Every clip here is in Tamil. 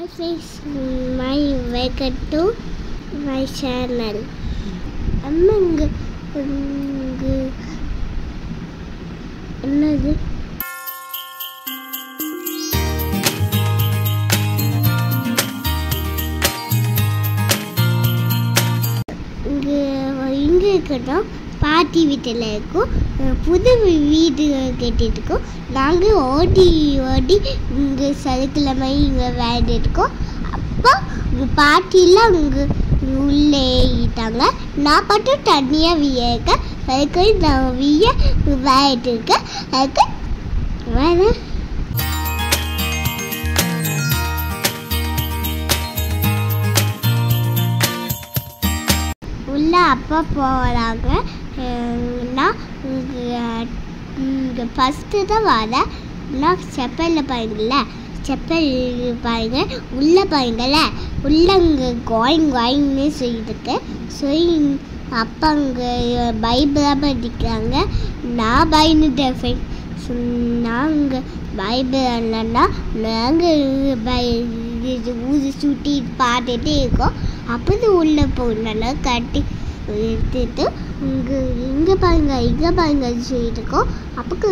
Hi friends, my welcome to my channel. அம்மா இங்க இங்க என்னது இங்க இங்க இருக்கட்டும் பாட்டி வீட்டில் இருக்கோம் அஹ் புது வீடு கட்டிட்டுருக்கோம் நாங்கள் ஓடி ஓடி இங்கே சனிக்கிழமை இங்கே விளையாடிருக்கோம் அப்போ உங்கள் பாட்டிலாம் இங்கே உள்ளே ஏறிட்டாங்க நான் மட்டும் தனியாக வியக்க அதுக்கு நான் விய விளையாட்டு இருக்கேன் அதுக்கு வேறு உள்ள அப்பா போகிறாங்க நான் இங்கே ஃபஸ்ட்டு தான் வரேன் நான் செப்பலில் பாருங்கள செப்பல் பாருங்க உள்ளே பாருங்கள உள்ள இங்கே கோயிங் கோயிங்னு சொல்லியிருக்கு சொல்லி அப்பா அங்கே பைபிளாக படிக்கிறாங்க நான் பயந்துட்டேன் ஃப்ரெண்ட்ஸ் நாங்கள் பைபிள் இல்லைன்னா நாங்கள் பை இது ஊதி சுட்டி பார்த்துட்டே இருக்கோம் அப்போது உள்ளே போனால கட்டி எடுத்துட்டு இங்கே இங்கே பாருங்க இங்கே பாருங்க சொல்லிட்டு இருக்கோம் அப்போ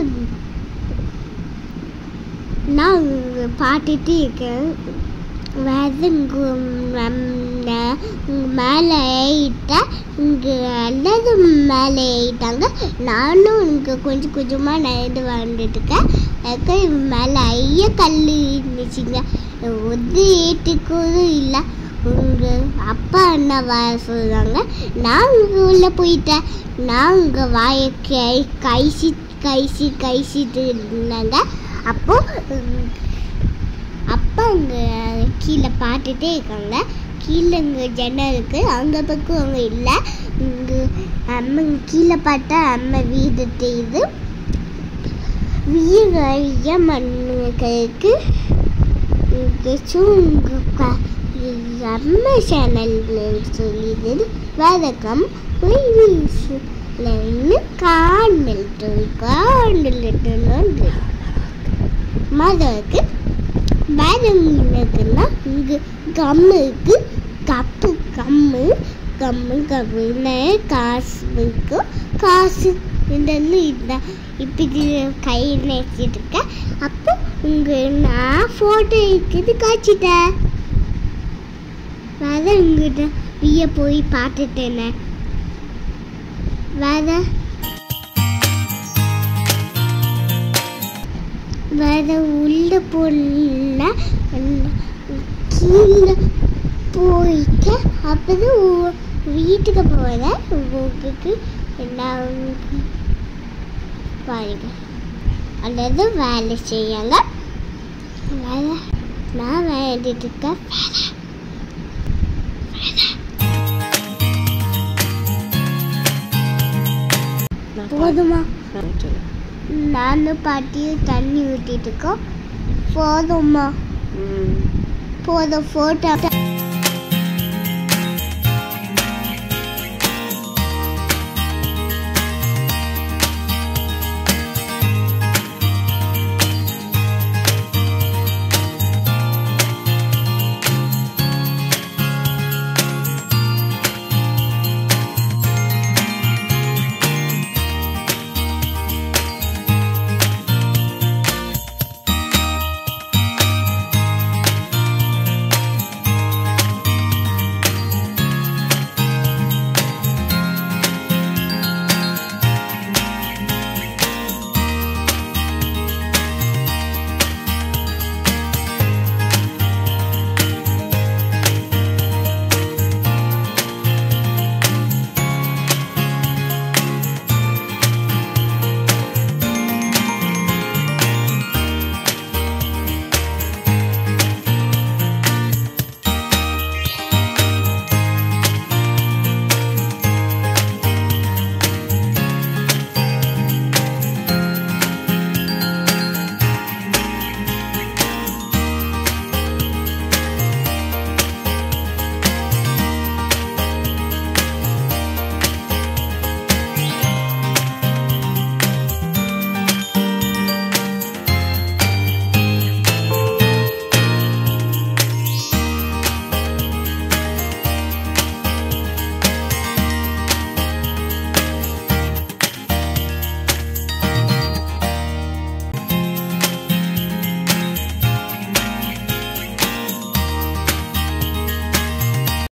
நான் இங்க பார்த்துட்டே இருக்கேன் வேறு இங்கே மேலே ஏறிட்டேன் இங்கே எல்லாரும் மேலே ஏறிட்டாங்க நானும் இங்கே கொஞ்சம் கொஞ்சமாக நடந்து வந்துட்டு இருக்கேன் அதுக்கு மேலே ஐய கல் இருந்துச்சுங்க ஒரு ஏற்றுக்கூட இல்லை உங்க அப்பா என்ன வர சொல்றாங்க நான் இங்கே உள்ளே போயிட்டேன் நான் இங்கே வாயை கை கைசி கைசி கைசிட்டு இருந்தாங்க அப்போ உம், அப்பா அங்கே கீழே பார்த்துட்டே இருக்காங்க கீழே இங்கே ஜன்னல் இருக்கு அங்கே பக்கம் அவங்க இல்லை இங்கே அம்மா கீழே பார்த்தா அம்மா வீடு தெரியுது வீர மண்ணுக்கு அம்மா சேனல் சொல்லியது வணக்கம் காணல் காணல் மதக்கு மரம்னா இங்கு கம்மு இருக்கு கப்பு கம்மு கம்மு கம்முன்னு காசு இருக்கு காசு இதெல்லாம் இதுதான் இப்படி கையில் வச்சுட்டு இருக்கேன் அப்போ உங்க நான் ஃபோட்டோ இருக்குது காய்ச்சிட்டேன் வேற உங்ககிட்ட விய போய் பார்த்துட்டேனே வேற வேற உள்ள போன கீழே போயிட்டு அப்பதான் உ- வீட்டுக்கு போகிறேன் உங்களுக்கு நான் பாருங்க அல்லது வேலை செய்யுங்க வேலை நான் வேண்டிட்டு இருக்கேன் போதுமா நானும் பாட்டியும் தண்ணி ஊற்றிட்டு இருக்கோம் போதுமா போதும் ஃபோட்டோ